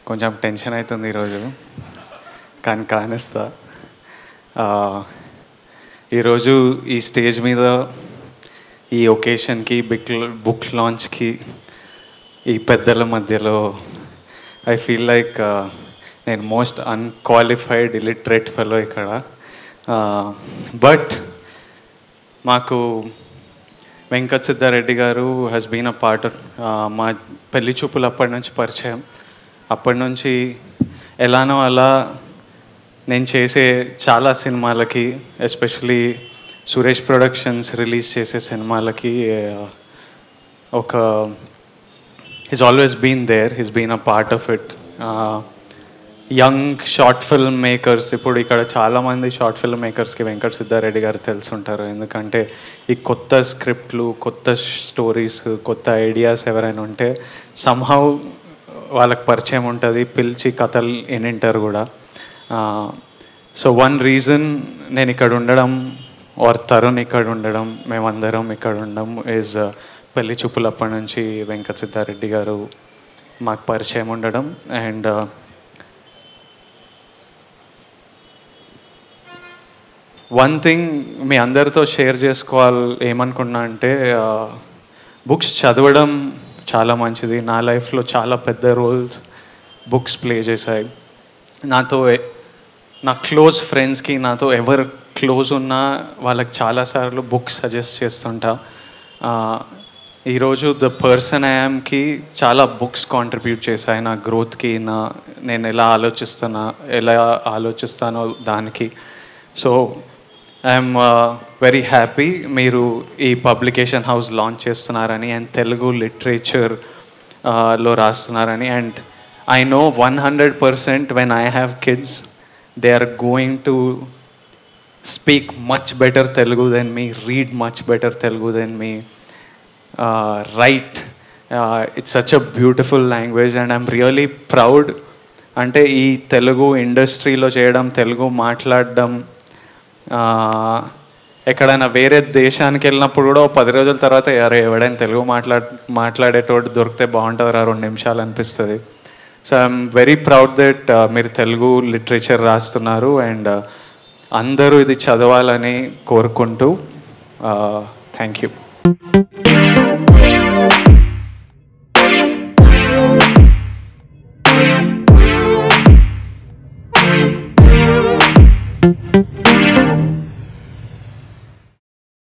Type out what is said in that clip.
కొంచెం టెన్షన్ అవుతుంది ఈరోజు కానీ కానిస్తా ఆ, ఈరోజు ఈ స్టేజ్ మీద ఈ ఒకేషన్కి బిక్ బుక్ లాంచ్కి ఈ పెద్దల మధ్యలో ఐ ఫీల్ లైక్ నేను మోస్ట్ అన్క్వాలిఫైడ్ ఇలిటరేట్ ఫెలో ఇక్కడ బట్ మాకు వెంకట్ సిద్ధారెడ్డి గారు హ్యాస్ బీన్ అ పార్ట్ మా పెళ్లి చూపులు అప్పటి నుంచి పరిచయం అప్పటి నుంచి ఎలానో అలా నేను చేసే చాలా సినిమాలకి ఎస్పెషలీ సురేష్ ప్రొడక్షన్స్ రిలీజ్ చేసే సినిమాలకి ఆ, ఒక he's always been there he's been a part of it young short film makers ఇప్పుడు ఇక్కడ చాలామంది షార్ట్ ఫిల్మ్ మేకర్స్కి వెంకట్ సిద్ధారెడ్డి గారు తెలుసుంటారు ఎందుకంటే ఈ కొత్త స్క్రిప్ట్లు కొత్త స్టోరీస్ కొత్త ఐడియాస్ ఎవరైనా ఉంటే సంహౌ వాళ్ళకి పరిచయం ఉంటుంది పిలిచి కథలు వినింటారు కూడా సో వన్ రీజన్ నేను ఇక్కడ ఉండడం ఆర్ తరుణ్ ఇక్కడ ఉండడం మేమందరం ఇక్కడ ఉండడం ఈజ్ పెళ్లి చూపులప్పటి నుంచి వెంకట్ సిద్ధారెడ్డి గారు మాకు పరిచయం ఉండడం అండ్ వన్ థింగ్ మీ అందరితో షేర్ చేసుకోవాలి ఏమనుకున్నా అంటే బుక్స్ చదవడం చాలా మంచిది నా లైఫ్లో చాలా పెద్ద రోల్స్ బుక్స్ ప్లే చేశాయి నాతో ఎ- నా క్లోజ్ ఫ్రెండ్స్కి నాతో ఎవరు క్లోజ్ ఉన్నా వాళ్ళకి చాలాసార్లు బుక్స్ సజెస్ట్ చేస్తుంటా ఆ, ఈరోజు ద పర్సన్ ఐఎమ్కి చాలా బుక్స్ కాంట్రిబ్యూట్ చేశాయి నా గ్రోత్కి నా నేను ఎలా ఆలోచిస్తున్నా ఎలా ఆలోచిస్తానో దానికి సో ఐఎమ్ వెరీ హ్యాపీ మీరు ఈ పబ్లికేషన్ హౌస్ లాంచ్ చేస్తున్నారని అండ్ తెలుగు లిటరేచర్ లో రాస్తున్నారని and I know one hundred percent when I have kids they are going to speak much better Telugu then me read much better Telugu then me right it's such a beautiful language and I'm really proud అంటే ఈ తెలుగు ఇండస్ట్రీలో చేయడం తెలుగు మాట్లాడడం ఆ, ఎక్కడైనా వేరే దేశానికి వెళ్ళినప్పుడు కూడా ఓ పది రోజుల తర్వాత అరే ఎవడైనా తెలుగు మాట్లాడ మాట్లాడేటోడు దొరికితే బాగుంటుంది రా రెండు నిమిషాలు అనిపిస్తుంది so I'm very proud that మీరు తెలుగు లిటరేచర్ రాస్తున్నారు అండ్ అందరూ ఇది చదవాలని కోరుకుంటూ థ్యాంక్ యూ